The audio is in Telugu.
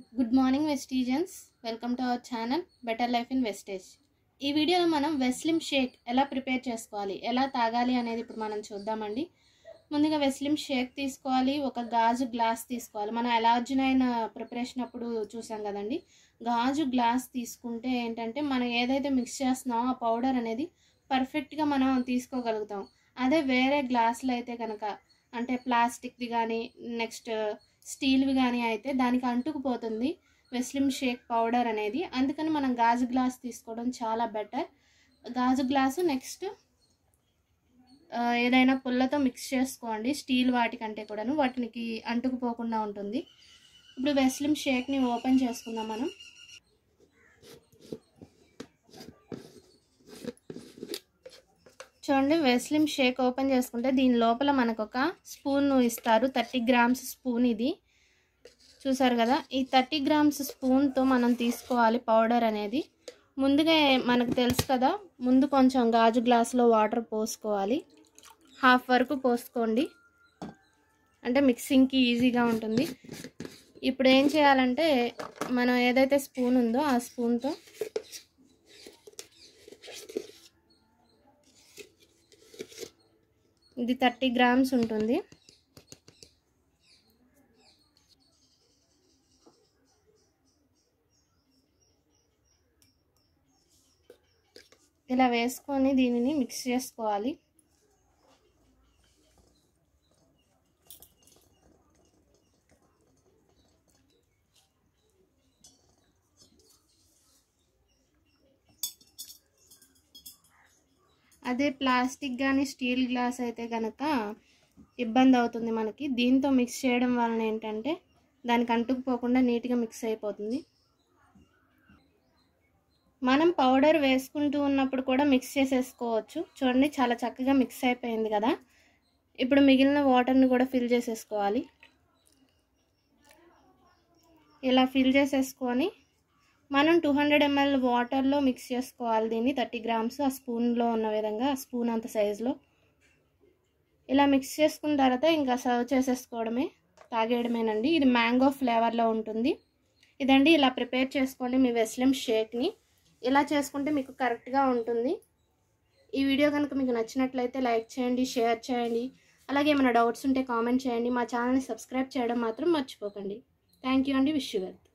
good morning Vestigians welcome to our channel better life in Vestige ఈ వీడియోలో మనం వెస్లిమ్ షేక్ ఎలా ప్రిపేర్ చేసుకోవాలి ఎలా తాగాలి అనేది ఇప్పుడు మనం చూద్దామండి ముందుగా వెస్లిమ్ షేక్ తీసుకోవాలి ఒక గాజు గ్లాస్ తీసుకోవాలి మనం ఎలార్జినైన్ ప్రిపరేషన్ అప్పుడు చూసాం కదండి గాజు గ్లాస్ తీసుకుంటే ఏంటంటే మనం ఏదైతే మిక్స్ చేస్తున్నామో ఆ పౌడర్ అనేది పర్ఫెక్ట్గా మనం తీసుకోగలుగుతాం అదే వేరే గ్లాసులు అయితే కనుక అంటే ప్లాస్టిక్ది కానీ నెక్స్ట్ స్టీల్వి కానీ అయితే దానికి అంటుకుపోతుంది వెస్లిమ్ షేక్ పౌడర్ అనేది అందుకని మనం గాజు గ్లాస్ తీసుకోవడం చాలా బెటర్ గాజు గ్లాసు నెక్స్ట్ ఏదైనా పుల్లతో మిక్స్ చేసుకోండి స్టీల్ వాటికంటే కూడాను వాటికి అంటుకుపోకుండా ఉంటుంది ఇప్పుడు వెస్లిమ్ షేక్ని ఓపెన్ చేసుకుందాం మనం చూడండి వెస్లిమ్ షేక్ ఓపెన్ చేసుకుంటే దీని లోపల మనకు ఒక స్పూన్ ఇస్తారు థర్టీ గ్రామ్స్ స్పూన్ ఇది చూసారు కదా ఈ థర్టీ గ్రామ్స్ స్పూన్తో మనం తీసుకోవాలి పౌడర్ అనేది ముందుగా మనకు తెలుసు కదా ముందు కొంచెం గాజు గ్లాసులో వాటర్ పోసుకోవాలి హాఫ్ వరకు పోసుకోండి అంటే మిక్సింగ్కి ఈజీగా ఉంటుంది ఇప్పుడు ఏం చేయాలంటే మనం ఏదైతే స్పూన్ ఉందో ఆ స్పూన్తో ఇది థర్టీ గ్రామ్స్ ఉంటుంది ఇలా వేసుకొని దీనిని మిక్స్ చేసుకోవాలి అదే ప్లాస్టిక్ కానీ స్టీల్ గ్లాస్ అయితే కనుక ఇబ్బంది అవుతుంది మనకి దీంతో మిక్స్ చేయడం వలన ఏంటంటే దానికి అంటుకుపోకుండా నీట్గా మిక్స్ అయిపోతుంది మనం పౌడర్ వేసుకుంటూ ఉన్నప్పుడు కూడా మిక్స్ చేసేసుకోవచ్చు చూడండి చాలా చక్కగా మిక్స్ అయిపోయింది కదా ఇప్పుడు మిగిలిన వాటర్ని కూడా ఫిల్ చేసేసుకోవాలి ఇలా ఫిల్ చేసేసుకొని మనం టూ హండ్రెడ్ ఎంఎల్ వాటర్లో మిక్స్ చేసుకోవాలి దీన్ని థర్టీ గ్రామ్స్ ఆ స్పూన్లో ఉన్న విధంగా ఆ స్పూన్ అంత సైజులో ఇలా మిక్స్ చేసుకున్న తర్వాత ఇంకా సర్వ్ చేసేసుకోవడమే తాగేయడమేనండి ఇది మ్యాంగో ఫ్లేవర్లో ఉంటుంది ఇదండి ఇలా ప్రిపేర్ చేసుకోండి మీ వెస్లిమ్ షేక్ని ఇలా చేసుకుంటే మీకు కరెక్ట్గా ఉంటుంది ఈ వీడియో కనుక మీకు నచ్చినట్లయితే లైక్ చేయండి షేర్ చేయండి అలాగే ఏమైనా డౌట్స్ ఉంటే కామెంట్ చేయండి మా ఛానల్ని సబ్స్క్రైబ్ చేయడం మాత్రం మర్చిపోకండి థ్యాంక్ యూ అండి విష్ యూ వెల్